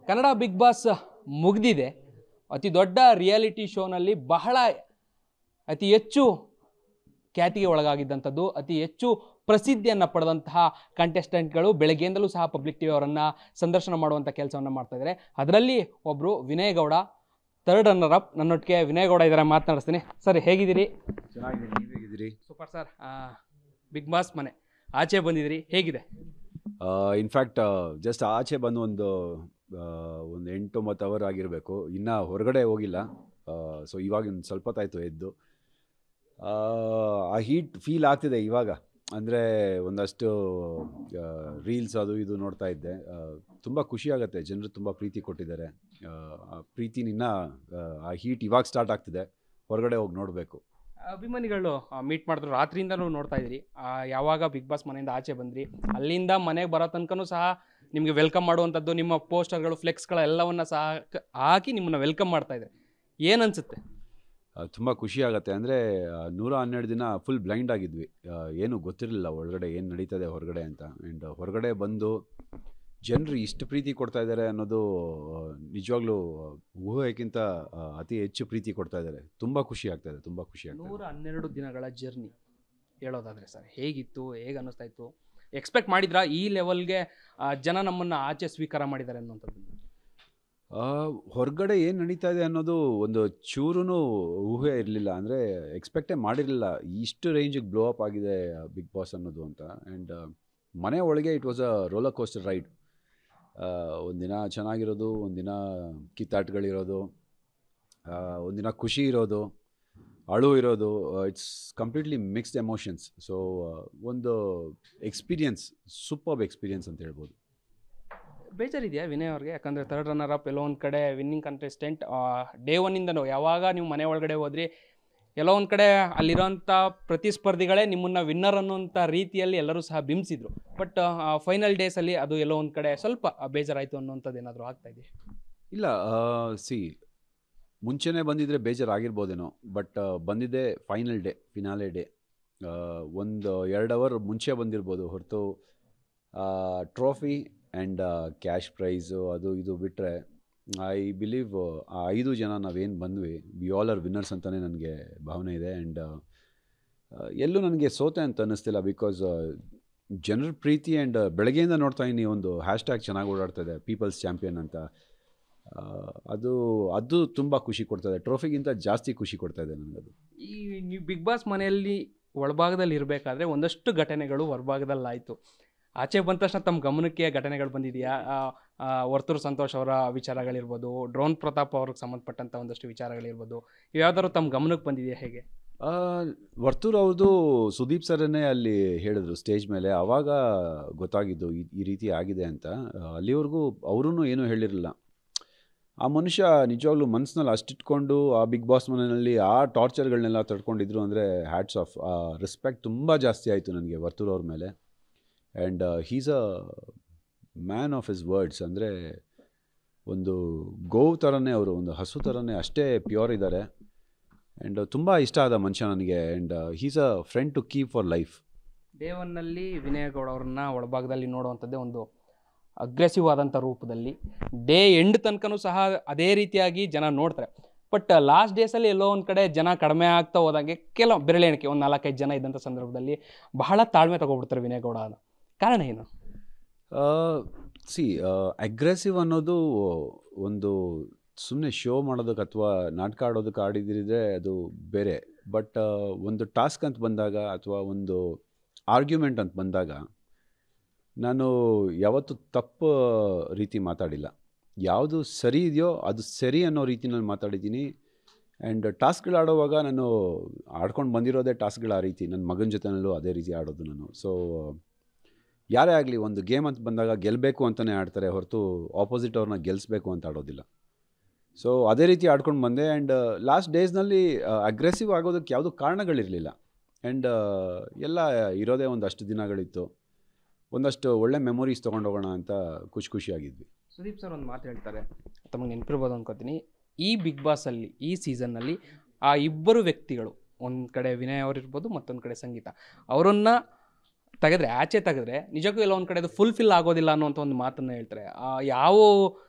Kannada big boss ಮುಗ್ದಿದೆ ಅತಿ ದೊಡ್ಡ ರಿಯಾಲಿಟಿ ಶೋನಲ್ಲಿ ಬಹಳ ಅತಿ ಹೆಚ್ಚು ಖ್ಯಾತಿಗೆ ಒಳಗಾಗಿದ್ದಂಥದ್ದು ಅತಿ ಹೆಚ್ಚು ಪ್ರಸಿದ್ಧಿಯನ್ನು ಪಡೆದಂತಹ ಕಂಟೆಸ್ಟೆಂಟ್ಗಳು ಬೆಳಗ್ಗೆಯಿಂದಲೂ ಸಹ ಪಬ್ಲಿಕ್ ಟಿವಿ ಅವರನ್ನು ಸಂದರ್ಶನ ಮಾಡುವಂಥ ಕೆಲಸವನ್ನು ಮಾಡ್ತಾ ಇದ್ದಾರೆ ಅದರಲ್ಲಿ ಒಬ್ಬರು Vinay Gowda third runner up ನನ್ನೊಟ್ಟಿಗೆ ವಿನಯ್ ಗೌಡ ಇದ್ದಾರೆ ಮಾತನಾಡಿಸ್ತೀನಿ ಸರ್ ಹೇಗಿದ್ದೀರಿ ಚೆನ್ನಾಗಿದ್ದೀನಿ ನೀವು ಹೇಗಿದ್ದೀರಿ ಸೂಪರ್ ಸರ್ ಬಿಗ್ ಬಾಸ್ ಮನೆ ಆಚೆ ಬಂದಿದ್ದೀರಿ ಹೇಗಿದೆ ಇನ್ಫ್ಯಾಕ್ಟ್ ಜಸ್ಟ್ ಆಚೆ ಬಂದು ಒಂದು ಆ, ಒಂದು ಎಂಟು ಒಂಬತ್ತು ಅವರ್ ಆಗಿರಬೇಕು ಇನ್ನೂ ಹೊರಗಡೆ ಹೋಗಿಲ್ಲ ಸೊ ಇವಾಗ ಒಂದು ಸ್ವಲ್ಪ ಹೊತ್ತಾಯ್ತು ಎದ್ದು ಆ, ಆ ಹೀಟ್ ಫೀಲ್ ಆಗ್ತಿದೆ ಇವಾಗ ಅಂದರೆ ಒಂದಷ್ಟು ರೀಲ್ಸ್ ಅದು ಇದು ನೋಡ್ತಾ ಇದ್ದೆ ತುಂಬ ಖುಷಿ ಆಗುತ್ತೆ ಜನರು ತುಂಬ ಪ್ರೀತಿ ಕೊಟ್ಟಿದ್ದಾರೆ ಆ, ಆ ಪ್ರೀತಿನಿನ್ನ ಆ, ಆ ಹೀಟ್ ಇವಾಗ ಸ್ಟಾರ್ಟ್ ಆಗ್ತಿದೆ ಹೊರಗಡೆ ಹೋಗಿ ನೋಡಬೇಕು ಅಭಿಮಾನಿಗಳು ಮೀಟ್ ಮಾಡಿದ್ರು ರಾತ್ರಿಯಿಂದನೂ ನೋಡ್ತಾ ಇದ್ದೀರಿ ಆ, ಯಾವಾಗ ಬಿಗ್ ಬಾಸ್ ಮನೆಯಿಂದ ಆಚೆ ಬಂದ್ರಿ ಅಲ್ಲಿಂದ ಮನೆಗೆ ಬರೋ ತನಕನೂ ಸಹ ನಿಮಗೆ ವೆಲ್ಕಮ್ ಮಾಡುವಂಥದ್ದು ನಿಮ್ಮ ಪೋಸ್ಟರ್ಗಳು ಫ್ಲೆಕ್ಸ್ಗಳ ಎಲ್ಲವನ್ನ ಸಹ ಕ- ಹಾಕಿ ನಿಮ್ಮನ್ನ ವೆಲ್ಕಮ್ ಮಾಡ್ತಾ ಇದೆ ಏನು ಅನ್ಸುತ್ತೆ ತುಂಬ ಖುಷಿ ಆಗುತ್ತೆ ಅಂದರೆ ನೂರ ಹನ್ನೆರಡು ದಿನ ಫುಲ್ ಬ್ಲೈಂಡ್ ಆಗಿದ್ವಿ ಆ, ಏನು ಗೊತ್ತಿರಲಿಲ್ಲ ಒಳಗಡೆ ಏನು ನಡೀತದೆ ಹೊರಗಡೆ ಅಂತ ಆ್ಯಂಡ್ ಹೊರಗಡೆ ಬಂದು ಜನರು ಇಷ್ಟು ಪ್ರೀತಿ ಕೊಡ್ತಾ ಇದ್ದಾರೆ ಅನ್ನೋದು ಆ, ನಿಜವಾಗ್ಲೂ ಊಹೆಗಿಂತ ಆ, ಅತಿ ಹೆಚ್ಚು ಪ್ರೀತಿ ಕೊಡ್ತಾ ಇದ್ದಾರೆ ತುಂಬ ಖುಷಿ ಆಗ್ತಾ ಇದೆ ತುಂಬ ಖುಷಿ ಆಗ್ತಾ ನೂರ ಹನ್ನೆರಡು ದಿನಗಳ ಜರ್ನಿ ಹೇಳೋದಾದ್ರೆ ಸರ್ ಹೇಗಿತ್ತು ಹೇಗೆ ಅನ್ನಿಸ್ತಾ ಇತ್ತು ಎಕ್ಸ್ಪೆಕ್ಟ್ ಮಾಡಿದ್ರಾ ಈ ಲೆವೆಲ್ಗೆ ಜನ ನಮ್ಮನ್ನ ಆಚೆ ಸ್ವೀಕಾರ ಮಾಡಿದ್ದಾರೆ ಅನ್ನುವಂಥದ್ದು ಆ, ಹೊರಗಡೆ ಏನು ನಡೀತಾ ಇದೆ ಅನ್ನೋದು ಒಂದು ಚೂರು ಊಹೆ ಇರಲಿಲ್ಲ ಅಂದರೆ ಎಕ್ಸ್ಪೆಕ್ಟೇ ಮಾಡಿರಲಿಲ್ಲ ಇಷ್ಟು ರೇಂಜಿಗೆ ಬ್ಲೋ ಅಪ್ ಆಗಿದೆ ಬಿಗ್ ಬಾಸ್ ಅನ್ನೋದು ಅಂತ ಆ್ಯಂಡ್ ಮನೆ ಒಳಗೆ it was a roller coaster ride ಒಂದಿನ ಚೆನ್ನಾಗಿರೋದು ಒಂದಿನ ಕಿತ್ತಾಟಗಳಿರೋದು ಆ, ಒಂದಿನ ಖುಷಿ ಇರೋದು ಅಳು ಇರೋದು it's completely mixed emotions so ಒಂದು ಎಕ್ಸ್ಪೀರಿಯನ್ಸ್ ಸೂಪರ್ ಎಕ್ಸ್ಪೀರಿಯನ್ಸ್ ಅಂತ ಹೇಳ್ಬೋದು ಬೇಜಾರಿದೆಯಾ ವಿನಯ್ ಅವ್ರಿಗೆ ಯಾಕಂದರೆ ಥರ್ಡ್ ರನ್ನರ್ ಅಪ್ ಎಲ್ಲೋ ಒಂದು ಕಡೆ ವಿನ್ನಿಂಗ್ ಕಂಟೆಸ್ಟೆಂಟ್ ಡೇ ಒನ್ನಿಂದನೂ ಯಾವಾಗ ನೀವು ಮನೆ ಒಳಗಡೆ ಹೋದ್ರಿ ಎಲ್ಲೋ ಒಂದು ಕಡೆ ಅಲ್ಲಿರೋಂಥ ಪ್ರತಿಸ್ಪರ್ಧಿಗಳೇ ನಿಮ್ಮನ್ನ ವಿನ್ನರ್ ಅನ್ನೋಂಥ ರೀತಿಯಲ್ಲಿ ಎಲ್ಲರೂ ಸಹ ಬಿಂಬಿಸಿದ್ರು ಬಟ್ ಫೈನಲ್ ಡೇಸಲ್ಲಿ ಅದು ಎಲ್ಲೋ ಒಂದು ಕಡೆ ಸ್ವಲ್ಪ ಬೇಜಾರಾಯಿತು ಅನ್ನೋಂಥದ್ದು ಏನಾದರೂ ಆಗ್ತಾ ಇದೆ ಇಲ್ಲ ಸಿ ಮುಂಚೆನೇ ಬಂದಿದ್ರೆ ಬೇಜಾರಾಗಿರ್ಬೋದೇನೋ ಬಟ್ ಬಂದಿದ್ದೆ ಫೈನಲ್ ಡೇ ಫಿನಾಲೆ ಡೇ ಒಂದು ಎರಡು ಅವರ್ ಮುಂಚೆ ಬಂದಿರ್ಬೋದು ಹೊರತು ಟ್ರೋಫಿ ಆ್ಯಂಡ್ ಕ್ಯಾಶ್ ಪ್ರೈಸು ಅದು ಇದು ಬಿಟ್ಟರೆ ಐ ಬಿಲೀವ್ ಆ ಐದು ಜನ ನಾವೇನು ಬಂದ್ವಿ ವಿ ಆಲ್ ಆರ್ ವಿನ್ನರ್ಸ್ ಅಂತಲೇ ನನಗೆ ಭಾವನೆ ಇದೆ ಆ್ಯಂಡ್ ಎಲ್ಲೂ ನನಗೆ ಸೋತೆ ಅಂತ ಅನ್ನಿಸ್ತಿಲ್ಲ ಬಿಕಾಸ್ ಜನರ ಪ್ರೀತಿ ಆ್ಯಂಡ್ ಬೆಳಗ್ಗೆಯಿಂದ ನೋಡ್ತಾ ಇದ್ದೀನಿ ಒಂದು ಹ್ಯಾಶ್ ಟ್ಯಾಗ್ ಚೆನ್ನಾಗಿ ಓಡಾಡ್ತಾ ಇದೆ ಪೀಪಲ್ಸ್ ಚಾಂಪಿಯನ್ ಅಂತ ಆ, ಅದು ಅದು ತುಂಬ ಖುಷಿ ಕೊಡ್ತದೆ ಟ್ರೋಫಿಗಿಂತ ಜಾಸ್ತಿ ಖುಷಿ ಕೊಡ್ತಾ ಇದೆ ನನಗದು ಈ ನೀವು ಬಿಗ್ ಬಾಸ್ ಮನೆಯಲ್ಲಿ ಒಳಭಾಗದಲ್ಲಿ ಇರಬೇಕಾದ್ರೆ ಒಂದಷ್ಟು ಘಟನೆಗಳು ಹೊರಭಾಗದಲ್ಲಿ ಆಯಿತು ಆಚೆ ಬಂದ ತಕ್ಷಣ ತಮ್ಮ ಗಮನಕ್ಕೆ ಘಟನೆಗಳು ಬಂದಿದೆಯಾ ವರ್ತೂರು ಸಂತೋಷ್ ಅವರ ವಿಚಾರಗಳಿರ್ಬೋದು ಡ್ರೋನ್ ಪ್ರತಾಪ್ ಅವ್ರಿಗೆ ಸಂಬಂಧಪಟ್ಟಂಥ ಒಂದಷ್ಟು ವಿಚಾರಗಳಿರ್ಬೋದು ಯಾವ್ದಾದ್ರು ತಮ್ಮ ಗಮನಕ್ಕೆ ಬಂದಿದೆಯಾ ಹೇಗೆ ಆ, ವರ್ತೂರ್ ಅವ್ರದ್ದು ಸುದೀಪ್ ಸರನ್ನೇ ಅಲ್ಲಿ ಹೇಳಿದ್ರು ಸ್ಟೇಜ್ ಮೇಲೆ ಆವಾಗ ಗೊತ್ತಾಗಿದ್ದು ಈ ಈ ರೀತಿ ಆಗಿದೆ ಅಂತ ಆ, ಅಲ್ಲಿವರೆಗೂ ಅವರೂ ಏನೂ ಹೇಳಿರಲಿಲ್ಲ ಆ ಮನುಷ್ಯ ನಿಜವಾಗ್ಲೂ ಮನಸ್ಸಿನಲ್ಲಿ ಅಷ್ಟಿಟ್ಕೊಂಡು ಆ ಬಿಗ್ ಬಾಸ್ ಮನೆಯಲ್ಲಿ ಆ ಟಾರ್ಚರ್ಗಳನ್ನೆಲ್ಲ ತಡ್ಕೊಂಡಿದ್ರು ಅಂದರೆ ಹ್ಯಾಟ್ಸ್ ಆಫ್ ಆ ರೆಸ್ಪೆಕ್ಟ್ ತುಂಬ ಜಾಸ್ತಿ ಆಯಿತು ನನಗೆ ವರ್ತೂರ್ ಅವ್ರ ಮೇಲೆ and he's a man of his words ಅಂದರೆ ಒಂದು ಗೋವು ಥರನೇ ಅವರು ಒಂದು ಹಸು ಥರನೇ ಅಷ್ಟೇ ಪ್ಯೂರ್ ಇದ್ದಾರೆ ಆ್ಯಂಡ್ ತುಂಬ ಇಷ್ಟ ಆದ ಮನುಷ್ಯ ನನಗೆ and he's a friend to keep for life day ಒನ್ನಲ್ಲಿ ವಿನಯ ಗೌಡ ಅವ್ರನ್ನ ಒಳಭಾಗದಲ್ಲಿ ನೋಡುವಂಥದ್ದೇ ಒಂದು ಅಗ್ರೆಸಿವ್ ಆದಂಥ ರೂಪದಲ್ಲಿ ಡೇ ಎಂಡ್ ತನಕನೂ ಸಹ ಅದೇ ರೀತಿಯಾಗಿ ಜನ ನೋಡ್ತಾರೆ ಬಟ್ ಲಾಸ್ಟ್ ಡೇಸಲ್ಲಿ ಎಲ್ಲೋ ಒಂದು ಕಡೆ ಜನ ಕಡಿಮೆ ಆಗ್ತಾ ಹೋದಂಗೆ ಕೆಲವು ಬೆರಳೆಣಿಕೆ ಒಂದು ನಾಲ್ಕೈದು ಜನ ಇದ್ದಂಥ ಸಂದರ್ಭದಲ್ಲಿ ಬಹಳ ತಾಳ್ಮೆ ತಗೊಬಿಡ್ತಾರೆ ವಿನಯ್ ಗೌಡ ಅನ್ನೋ. ಕಾರಣ ಏನು ಸಿ ಅಗ್ರೆಸಿವ್ ಅನ್ನೋದು ಒಂದು ಸುಮ್ಮನೆ ಶೋ ಮಾಡೋದಕ್ಕೆ ಅಥವಾ ನಾಟಕ ಆಡೋದಕ್ಕೆ ಆಡಿದಿರಿದ್ರೆ ಅದು ಬೇರೆ ಬಟ್ ಒಂದು ಟಾಸ್ಕ್ ಅಂತ ಬಂದಾಗ ಅಥವಾ ಒಂದು ಆರ್ಗ್ಯುಮೆಂಟ್ ಅಂತ ಬಂದಾಗ ನಾನು ಯಾವತ್ತೂ ತಪ್ಪು ರೀತಿ ಮಾತಾಡಿಲ್ಲ ಯಾವುದು ಸರಿ ಇದೆಯೋ ಅದು ಸರಿ ಅನ್ನೋ ರೀತಿನಲ್ಲಿ ಮಾತಾಡಿದ್ದೀನಿ ಆ್ಯಂಡ್ ಟಾಸ್ಕ್ಗಳು ಆಡೋವಾಗ ನಾನು ಆಡ್ಕೊಂಡು ಬಂದಿರೋದೇ ಟಾಸ್ಕ್ಗಳು ಆ ರೀತಿ ನನ್ನ ಮಗನ ಜೊತೆನಲ್ಲೂ ಅದೇ ರೀತಿ ಆಡೋದು ನಾನು ಸೊ ಯಾರೇ ಆಗಲಿ ಒಂದು ಗೇಮ್ ಅಂತ ಬಂದಾಗ ಗೆಲ್ಲಬೇಕು ಅಂತಲೇ ಆಡ್ತಾರೆ ಹೊರತು ಆಪೋಸಿಟ್ ಅವ್ರನ್ನ ಗೆಲ್ಲಿಸ್ಬೇಕು ಅಂತ ಆಡೋದಿಲ್ಲ ಸೊ ಅದೇ ರೀತಿ ಆಡ್ಕೊಂಡು ಬಂದೆ ಆ್ಯಂಡ್ ಲಾಸ್ಟ್ ಡೇಸ್ನಲ್ಲಿ ಅಗ್ರೆಸಿವ್ ಆಗೋದಕ್ಕೆ ಯಾವುದೂ ಕಾರಣಗಳಿರಲಿಲ್ಲ ಆ್ಯಂಡ್ ಎಲ್ಲ ಇರೋದೇ ಒಂದಷ್ಟು ದಿನಗಳಿತ್ತು ಒಂದಷ್ಟು ಒಳ್ಳೆ ಮೆಮೊರೀಸ್ ತೊಗೊಂಡೋಗೋಣ ಅಂತ ಖುಷಿ ಖುಷಿಯಾಗಿದ್ವಿ ಸುದೀಪ್ ಸರ್ ಒಂದು ಮಾತು ಹೇಳ್ತಾರೆ ತಮಗೆ ನೆನಪಿರ್ಬೋದು ಅನ್ಕೋತೀನಿ ಈ ಬಿಗ್ ಬಾಸಲ್ಲಿ ಈ ಸೀಸನ್ನಲ್ಲಿ ಆ ಇಬ್ಬರು ವ್ಯಕ್ತಿಗಳು ಒಂದು ಕಡೆ ವಿನಯ್ ಅವರಿರ್ಬೋದು ಮತ್ತೊಂದು ಕಡೆ ಸಂಗೀತ ಅವರನ್ನು ತೆಗೆದ್ರೆ ಆಚೆ ತೆಗೆದ್ರೆ ನಿಜಕ್ಕೂ ಎಲ್ಲ ಒಂದು ಕಡೆ ಅದು ಫುಲ್ಫಿಲ್ ಆಗೋದಿಲ್ಲ ಅನ್ನೋಂಥ ಒಂದು ಮಾತನ್ನು ಹೇಳ್ತಾರೆ ಆ ಯಾವ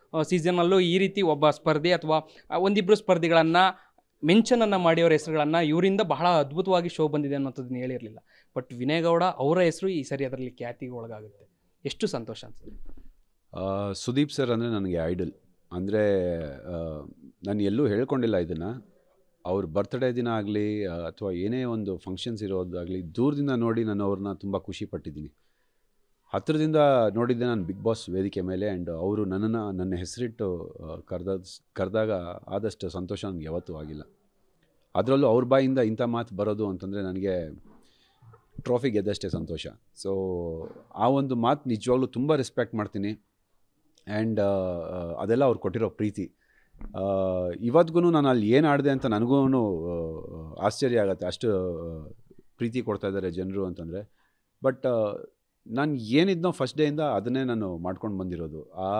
ಸೀಸನಲ್ಲೂ ಈ ರೀತಿ ಒಬ್ಬ ಸ್ಪರ್ಧಿ ಅಥವಾ ಒಂದಿಬ್ಬರು ಸ್ಪರ್ಧಿಗಳನ್ನು ಮೆನ್ಷನನ್ನು ಮಾಡಿಯವರ ಹೆಸರುಗಳನ್ನು ಇವರಿಂದ ಬಹಳ ಅದ್ಭುತವಾಗಿ ಶೋ ಬಂದಿದೆ ಅನ್ನೋಂಥದ್ದನ್ನ ಹೇಳಿರಲಿಲ್ಲ ಬಟ್ ವಿನಯ್ ಗೌಡ ಅವರ ಹೆಸರು ಈ ಸರಿ ಅದರಲ್ಲಿ ಖ್ಯಾತಿಗೆ ಒಳಗಾಗುತ್ತೆ ಎಷ್ಟು ಸಂತೋಷ ಅನ್ಸುತ್ತೆ ಆ, ಸುದೀಪ್ ಸರ್ ಅಂದರೆ ನನಗೆ ಐಡಲ್ ಅಂದರೆ ನಾನು ಎಲ್ಲೂ ಹೇಳ್ಕೊಂಡಿಲ್ಲ ಇದನ್ನು ಅವ್ರ ಬರ್ತ್ಡೇ ದಿನ ಆಗಲಿ ಅಥವಾ ಏನೇ ಒಂದು ಫಂಕ್ಷನ್ಸ್ ಇರೋದಾಗಲಿ ದೂರದಿಂದ ನೋಡಿ ನಾನು ಅವ್ರನ್ನ ತುಂಬ ಖುಷಿ ಪಟ್ಟಿದ್ದೀನಿ ಹತ್ತಿರದಿಂದ ನೋಡಿದ್ದೆ ನಾನು ಬಿಗ್ ಬಾಸ್ ವೇದಿಕೆ ಮೇಲೆ ಆ್ಯಂಡ್ ಅವರು ನನ್ನನ್ನು ನನ್ನ ಹೆಸರಿಟ್ಟು ಕರೆದ ಕರೆದಾಗ ಆದಷ್ಟು ಸಂತೋಷ ನನಗೆ ಯಾವತ್ತೂ ಆಗಿಲ್ಲ ಅದರಲ್ಲೂ ಅವ್ರ ಬಾಯಿಂದ ಇಂಥ ಮಾತು ಬರೋದು ಅಂತಂದರೆ ನನಗೆ ಟ್ರೋಫಿ ಗೆದ್ದಷ್ಟೇ ಸಂತೋಷ ಸೊ ಆ ಒಂದು ಮಾತು ನಿಜವಾಗ್ಲೂ ತುಂಬ ರೆಸ್ಪೆಕ್ಟ್ ಮಾಡ್ತೀನಿ ಆ್ಯಂಡ್ ಅದೆಲ್ಲ ಅವ್ರು ಕೊಟ್ಟಿರೋ ಪ್ರೀತಿ ಇವತ್ತಿಗೂ ನಾನು ಅಲ್ಲಿ ಏನು ಆಡಿದೆ ಅಂತ ನನಗೂ ಆಶ್ಚರ್ಯ ಆಗುತ್ತೆ ಅಷ್ಟು ಆ, ಪ್ರೀತಿ ಕೊಡ್ತಾ ಇದ್ದಾರೆ ಜನರು ಅಂತಂದರೆ ಬಟ್ ನಾನು ಏನಿದ್ನೋ ಫಸ್ಟ್ ಡೇಯಿಂದ ಅದನ್ನೇ ನಾನು ಮಾಡ್ಕೊಂಡು ಬಂದಿರೋದು ಆ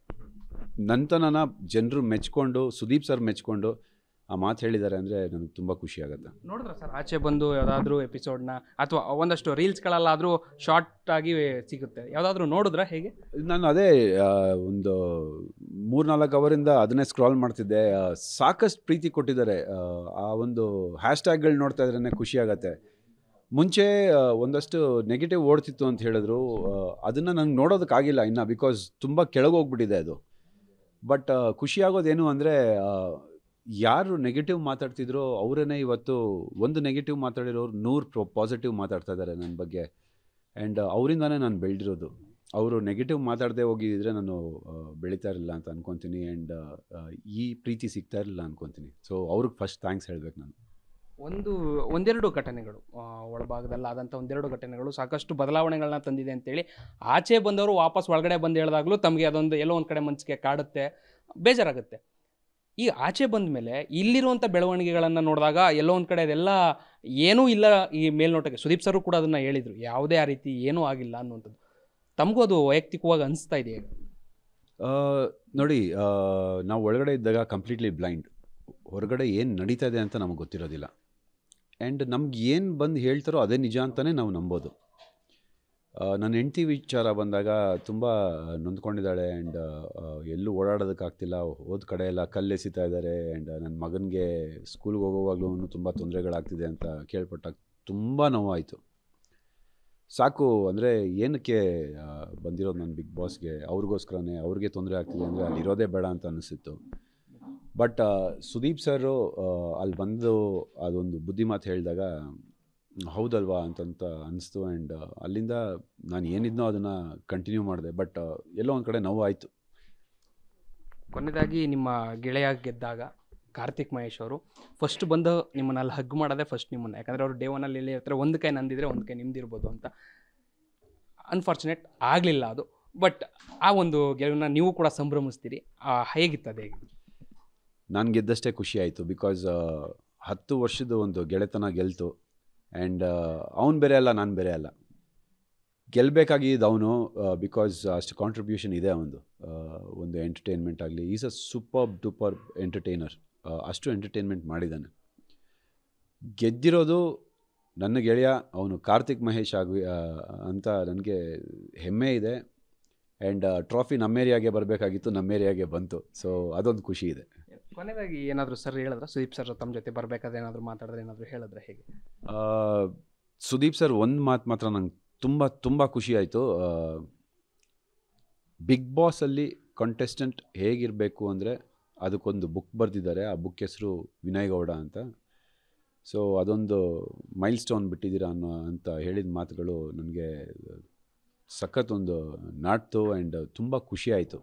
ನಂತನನ ಜನರು ಮೆಚ್ಕೊಂಡು ಸುದೀಪ್ ಸರ್ ಮೆಚ್ಕೊಂಡು ಆ ಮಾತು ಹೇಳಿದ್ದಾರೆ ಅಂದರೆ ನನಗೆ ತುಂಬ ಖುಷಿ ಆಗುತ್ತೆ ನೋಡಿದ್ರ ಸರ್ ಆಚೆ ಬಂದು ಯಾವುದಾದ್ರೂ ಎಪಿಸೋಡ್ನ ಅಥವಾ ಒಂದಷ್ಟು ರೀಲ್ಸ್ಗಳಲ್ಲಾದರೂ ಶಾರ್ಟ್ ಆಗಿ ಸಿಗುತ್ತೆ ಯಾವುದಾದ್ರೂ ನೋಡಿದ್ರಾ ಹೇಗೆ ನಾನು ಅದೇ ಆ, ಒಂದು ಮೂರ್ನಾಲ್ಕು ಅವರಿಂದ ಅದನ್ನೇ ಸ್ಕ್ರಾಲ್ ಮಾಡ್ತಿದ್ದೆ ಆ, ಸಾಕಷ್ಟು ಪ್ರೀತಿ ಕೊಟ್ಟಿದ್ದಾರೆ ಆ, ಆ ಒಂದು ಹ್ಯಾಶ್ಟ್ಯಾಗ್ಗಳು ನೋಡ್ತಾ ಇದ್ರೇ ಖುಷಿ ಆಗತ್ತೆ ಮುಂಚೆ ಆ, ಒಂದಷ್ಟು ನೆಗೆಟಿವ್ ಓಡ್ತಿತ್ತು ಅಂತ ಹೇಳಿದ್ರು ಅದನ್ನು ನಂಗೆ ನೋಡೋದಕ್ಕಾಗಿಲ್ಲ ಇನ್ನು ಬಿಕಾಸ್ ತುಂಬ ಕೆಳಗೋಗ್ಬಿಟ್ಟಿದೆ ಅದು ಬಟ್ ಖುಷಿ ಆಗೋದೇನು ಅಂದರೆ ಯಾರು ನೆಗೆಟಿವ್ ಮಾತಾಡ್ತಿದ್ರೋ ಅವರೇ ಇವತ್ತು ಒಂದು ನೆಗೆಟಿವ್ ಮಾತಾಡಿರೋರು ನೂರು ಪಾಸಿಟಿವ್ ಮಾತಾಡ್ತಾ ಇದ್ದಾರೆ ನನ್ನ ಬಗ್ಗೆ ಆ್ಯಂಡ್ ಅವರಿಂದಾನೇ ನಾನು ಬೆಳೆದಿರೋದು ಅವರು ನೆಗೆಟಿವ್ ಮಾತಾಡದೆ ಹೋಗಿದ್ರೆ ನಾನು ಆ, ಬೆಳೀತಾ ಇರಲಿಲ್ಲ ಅಂತ ಅನ್ಕೊತೀನಿ ಆ್ಯಂಡ್ ಈ ಪ್ರೀತಿ ಸಿಗ್ತಾ ಇರಲಿಲ್ಲ ಅನ್ಕೊತೀನಿ ಸೊ ಅವ್ರಿಗೆ ಫಸ್ಟ್ ಥ್ಯಾಂಕ್ಸ್ ಹೇಳ್ಬೇಕು ನಾನು ಒಂದು ಒಂದೆರಡು ಘಟನೆಗಳು ಆ, ಒಳಭಾಗದಲ್ಲಿ ಆದಂಥ ಒಂದೆರಡು ಘಟನೆಗಳು ಸಾಕಷ್ಟು ಬದಲಾವಣೆಗಳನ್ನ ತಂದಿದೆ ಅಂತೇಳಿ ಆಚೆ ಬಂದವರು ವಾಪಸ್ ಒಳಗಡೆ ಬಂದು ಹೇಳಿದಾಗಲೂ ತಮಗೆ ಅದೊಂದು ಎಲ್ಲೋ ಒಂದು ಕಡೆ ಮನಸ್ಸಿಗೆ ಕಾಡುತ್ತೆ ಬೇಜಾರಾಗುತ್ತೆ ಈ ಆಚೆ ಬಂದ ಮೇಲೆ ಇಲ್ಲಿರುವಂಥ ಬೆಳವಣಿಗೆಗಳನ್ನು ನೋಡಿದಾಗ ಎಲ್ಲೋ ಒಂದು ಕಡೆ ಅದೆಲ್ಲ ಏನೂ ಇಲ್ಲ ಈ ಮೇಲ್ನೋಟಕ್ಕೆ ಸುದೀಪ್ ಸರು ಕೂಡ ಅದನ್ನು ಹೇಳಿದರು ಯಾವುದೇ ಆ ರೀತಿ ಏನೂ ಆಗಿಲ್ಲ ಅನ್ನುವಂಥದ್ದು ತಮಗೂ ಅದು ವೈಯಕ್ತಿಕವಾಗಿ ಅನಿಸ್ತಾ ಇದೆ ಈಗ ಆ, ನೋಡಿ ಆ, ನಾವು ಒಳಗಡೆ ಇದ್ದಾಗ ಕಂಪ್ಲೀಟ್ಲಿ ಬ್ಲೈಂಡ್ ಹೊರಗಡೆ ಏನು ನಡೀತಾ ಇದೆ ಅಂತ ನಮಗೆ ಗೊತ್ತಿರೋದಿಲ್ಲ ಆ್ಯಂಡ್ ನಮ್ಗೆ ಏನು ಬಂದು ಹೇಳ್ತಾರೋ ಅದೇ ನಿಜ ಅಂತಲೇ ನಾವು ನಂಬೋದು ಆ, ನನ್ನ ಹೆಂಡ್ತಿ ವಿಚಾರ ಬಂದಾಗ ತುಂಬ ನೊಂದ್ಕೊಂಡಿದ್ದಾಳೆ ಆ್ಯಂಡ್ ಎಲ್ಲೂ ಓಡಾಡೋದಕ್ಕಾಗ್ತಿಲ್ಲ ಹೋದ ಕಡೆ ಎಲ್ಲ ಕಲ್ಲು ಎಸಿತಾ ಇದ್ದಾರೆ ಆ್ಯಂಡ್ ನನ್ನ ಮಗನಿಗೆ ಸ್ಕೂಲ್ಗೆ ಹೋಗೋವಾಗಲೂ ತುಂಬ ತೊಂದರೆಗಳಾಗ್ತಿದೆ ಅಂತ ಕೇಳ್ಪಟ್ಟಾಗ ತುಂಬ ನೋವಾಯಿತು ಸಾಕು ಅಂದರೆ ಏನಕ್ಕೆ ಆ, ಬಂದಿರೋದು ನನ್ನ ಬಿಗ್ ಬಾಸ್ಗೆ ಅವ್ರಿಗೋಸ್ಕರನೇ ಅವ್ರಿಗೆ ತೊಂದರೆ ಆಗ್ತಿದೆ ಅಂದರೆ ಅಲ್ಲಿ ಇರೋದೇ ಬೇಡ ಅಂತ ಅನಿಸಿತ್ತು ಬಟ್ ಸುದೀಪ್ ಸರು ಅಲ್ಲಿ ಬಂದು ಅದೊಂದು ಬುದ್ಧಿ ಮಾತು ಹೇಳಿದಾಗ ಹೌದಲ್ವಾ ಅಂತಂತ ಅನಿಸ್ತು ಆ್ಯಂಡ್ ಅಲ್ಲಿಂದ ನಾನು ಏನಿದ್ನೋ ಅದನ್ನು ಕಂಟಿನ್ಯೂ ಮಾಡಿದೆ ಬಟ್ ಎಲ್ಲೋ ಒಂದು ಕಡೆ ನೋವು ಆಯಿತು ಕೊನೆಯದಾಗಿ ನಿಮ್ಮ ಗೆಳೆಯ ಗೆದ್ದಾಗ ಕಾರ್ತಿಕ್ ಮಹೇಶ್ ಅವರು ಫಸ್ಟ್ ಬಂದು ನಿಮ್ಮನ್ನ ಅಲ್ಲಿ ಹಗ್ ಮಾಡೋದೇ ಫಸ್ಟ್ ನಿಮ್ಮನ್ನ ಯಾಕಂದರೆ ಅವರು ಡೇ ಒನಲ್ಲಿ ಎಲ್ಲಿ ಇರ್ತಾರೆ ಒಂದು ಕೈ ನಂದಿದ್ರೆ ಒಂದು ಕೈ ನಿಮ್ದಿರ್ಬೋದು ಅಂತ ಅನ್ಫಾರ್ಚುನೇಟ್ ಆಗಲಿಲ್ಲ ಅದು ಬಟ್ ಆ ಒಂದು ಗೆಲುವನ್ನ ನೀವು ಕೂಡ ಸಂಭ್ರಮಿಸ್ತೀರಿ ಆ, ಹೇಗಿತ್ತು ಅದು ಹೇಗೆ ನಾನು ಗೆದ್ದಷ್ಟೇ ಖುಷಿ ಆಯಿತು ಬಿಕಾಸ್ ಹತ್ತು ವರ್ಷದ ಒಂದು ಗೆಳೆತನ ಗೆಲ್ತು ಆ್ಯಂಡ್ ಅವನು ಬೇರೆ ಅಲ್ಲ ನಾನು ಬೇರೆ ಅಲ್ಲ ಗೆಲ್ಲಬೇಕಾಗಿದ್ದು ಅವನು ಬಿಕಾಸ್ ಅಷ್ಟು ಕಾಂಟ್ರಿಬ್ಯೂಷನ್ ಇದೆ ಅವನದು ಒಂದು ಎಂಟರ್ಟೈನ್ಮೆಂಟ್ ಆಗಲಿ is a super duper entertainer ಅಷ್ಟು ಎಂಟರ್ಟೈನ್ಮೆಂಟ್ ಮಾಡಿದ್ದಾನೆ ಗೆದ್ದಿರೋದು ನನ್ನ ಗೆಳೆಯ ಅವನು ಕಾರ್ತಿಕ್ ಮಹೇಶ್ ಆಗಿ ಆ, ಅಂತ ನನಗೆ ಹೆಮ್ಮೆ ಇದೆ ಆ್ಯಂಡ್ ಟ್ರಾಫಿ ನಮ್ಮ ಏರಿಯಾಗೆ ಬರಬೇಕಾಗಿತ್ತು ನಮ್ಮ ಏರಿಯಾಗೆ ಬಂತು ಸೊ ಅದೊಂದು ಖುಷಿ ಇದೆ ಕೊನೆಯದಾಗಿ ಏನಾದರೂ ಸರ್ ಹೇಳಿದ್ರೆ ಸುದೀಪ್ ಸರ್ ತಮ್ಮ ಜೊತೆ ಬರಬೇಕಾದ್ರೆ ಏನಾದರೂ ಮಾತಾಡಿದ್ರೆ ಏನಾದರೂ ಹೇಳಿದ್ರೆ ಹೇಗೆ ಆ, ಸುದೀಪ್ ಸರ್ ಒಂದು ಮಾತು ಮಾತ್ರ ನಂಗೆ ತುಂಬ ತುಂಬ ಖುಷಿ ಆಯಿತು ಬಿಗ್ ಬಾಸಲ್ಲಿ ಕಂಟೆಸ್ಟೆಂಟ್ ಹೇಗಿರಬೇಕು ಅಂದರೆ ಅದಕ್ಕೊಂದು ಬುಕ್ ಬರೆದಿದ್ದಾರೆ ಆ ಬುಕ್ ಹೆಸರು ವಿನಯ್ ಗೌಡ ಅಂತ ಸೊ ಅದೊಂದು ಮೈಲ್ ಸ್ಟೋನ್ ಬಿಟ್ಟಿದ್ದೀರಾ ಅನ್ನೋ ಅಂತ ಹೇಳಿದ ಮಾತುಗಳು ನನಗೆ ಸಖತ್ ಒಂದು ನಾಟ್ತು ಆ್ಯಂಡ್ ತುಂಬ ಖುಷಿ ಆಯಿತು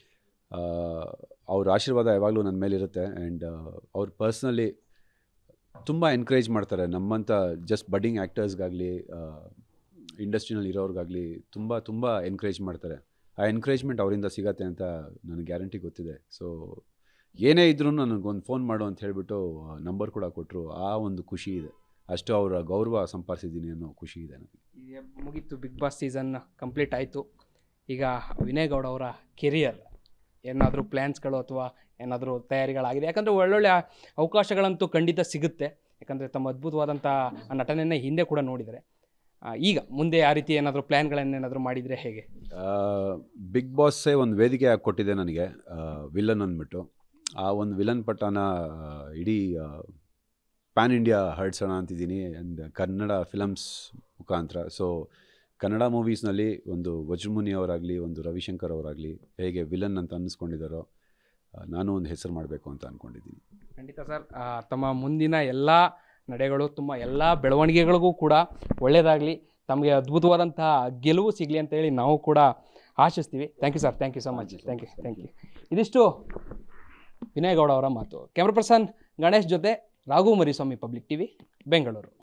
ಅವ್ರ ಆಶೀರ್ವಾದ ಯಾವಾಗಲೂ ನನ್ನ ಮೇಲಿರುತ್ತೆ ಆ್ಯಂಡ್ ಅವ್ರು ಪರ್ಸ್ನಲಿ ತುಂಬ ಎನ್ಕರೇಜ್ ಮಾಡ್ತಾರೆ ನಮ್ಮಂಥ ಜಸ್ಟ್ ಬಡ್ಡಿಂಗ್ ಆ್ಯಕ್ಟರ್ಸ್ಗಾಗಲಿ ಇಂಡಸ್ಟ್ರಿನಲ್ಲಿ ಇರೋರ್ಗಾಗಲಿ ತುಂಬ ತುಂಬ ಎನ್ಕರೇಜ್ ಮಾಡ್ತಾರೆ ಆ ಎನ್ಕರೇಜ್ಮೆಂಟ್ ಅವರಿಂದ ಸಿಗತ್ತೆ ಅಂತ ನನಗೆ ಗ್ಯಾರಂಟಿ ಗೊತ್ತಿದೆ ಸೊ ಏನೇ ಇದ್ರೂ ನನಗೊಂದು ಫೋನ್ ಮಾಡು ಅಂತ ಹೇಳಿಬಿಟ್ಟು ನಂಬರ್ ಕೂಡ ಕೊಟ್ಟರು ಆ ಒಂದು ಖುಷಿ ಇದೆ ಅಷ್ಟು ಅವರ ಗೌರವ ಸಂಪಾದಿಸಿದ್ದೀನಿ ಅನ್ನೋ ಖುಷಿ ಇದೆ ನನಗೆ ಈಗ ಮುಗೀತು ಬಿಗ್ ಬಾಸ್ ಸೀಸನ್ ಕಂಪ್ಲೀಟ್ ಆಯಿತು ಈಗ ವಿನಯ್ ಗೌಡ ಅವರ ಕೆರಿಯರ್ ಏನಾದರೂ ಪ್ಲ್ಯಾನ್ಸ್ಗಳು ಅಥವಾ ಏನಾದರೂ ತಯಾರಿಗಳಾಗಿದೆ ಯಾಕಂದರೆ ಒಳ್ಳೊಳ್ಳೆ ಅವಕಾಶಗಳಂತೂ ಖಂಡಿತ ಸಿಗುತ್ತೆ ಯಾಕಂದರೆ ತಮ್ಮ ಅದ್ಭುತವಾದಂಥ ನಟನೆಯನ್ನೇ ಹಿಂದೆ ಕೂಡ ನೋಡಿದರೆ ಆ, ಈಗ ಮುಂದೆ ಆ ರೀತಿ ಏನಾದರೂ ಪ್ಲ್ಯಾನ್ಗಳನ್ನೇನಾದರೂ ಮಾಡಿದರೆ ಹೇಗೆ ಬಿಗ್ ಬಾಸ್ಸೇ ಒಂದು ವೇದಿಕೆ ಕೊಟ್ಟಿದೆ ನನಗೆ ವಿಲನ್ ಅಂದ್ಬಿಟ್ಟು ಆ ಒಂದು ವಿಲನ್ ಪಟ್ಟನ ಆ, ಇಡೀ ಪ್ಯಾನ್ ಇಂಡಿಯಾ ಹರಡ್ಸೋಣ ಅಂತಿದ್ದೀನಿ ಆ್ಯಂಡ್ ಕನ್ನಡ ಫಿಲಮ್ಸ್ ಮುಖಾಂತರ ಸೊ ಕನ್ನಡ ಮೂವೀಸ್ನಲ್ಲಿ ಒಂದು ವಜ್ರಮುನಿ ಅವರಾಗಲಿ ಒಂದು ರವಿಶಂಕರ್ ಅವರಾಗಲಿ ಹೇಗೆ ವಿಲನ್ ಅಂತ ಅನ್ನಿಸ್ಕೊಂಡಿದ್ದಾರೋ ಆ, ನಾನು ಒಂದು ಹೆಸರು ಮಾಡಬೇಕು ಅಂತ ಅಂದ್ಕೊಂಡಿದ್ದೀನಿ ಖಂಡಿತ ಸರ್ ಆ, ತಮ್ಮ ಮುಂದಿನ ಎಲ್ಲ ನಡೆಗಳು ತುಂಬ ಎಲ್ಲ ಬೆಳವಣಿಗೆಗಳಿಗೂ ಕೂಡ ಒಳ್ಳೆಯದಾಗಲಿ ತಮಗೆ ಅದ್ಭುತವಾದಂತಹ ಗೆಲುವು ಸಿಗಲಿ ಅಂತೇಳಿ ನಾವು ಕೂಡ ಆಶಿಸ್ತೀವಿ thank you sir thank you so much thank you thank you ಇದಿಷ್ಟು ವಿನಯ್ ಗೌಡ ಅವರ ಮಾತು ಕ್ಯಾಮ್ರಾ ಪರ್ಸನ್ ಗಣೇಶ್ ಜೊತೆ ರಾಘು ಮರಿಸ್ವಾಮಿ ಪಬ್ಲಿಕ್ ಟಿವಿ ಬೆಂಗಳೂರು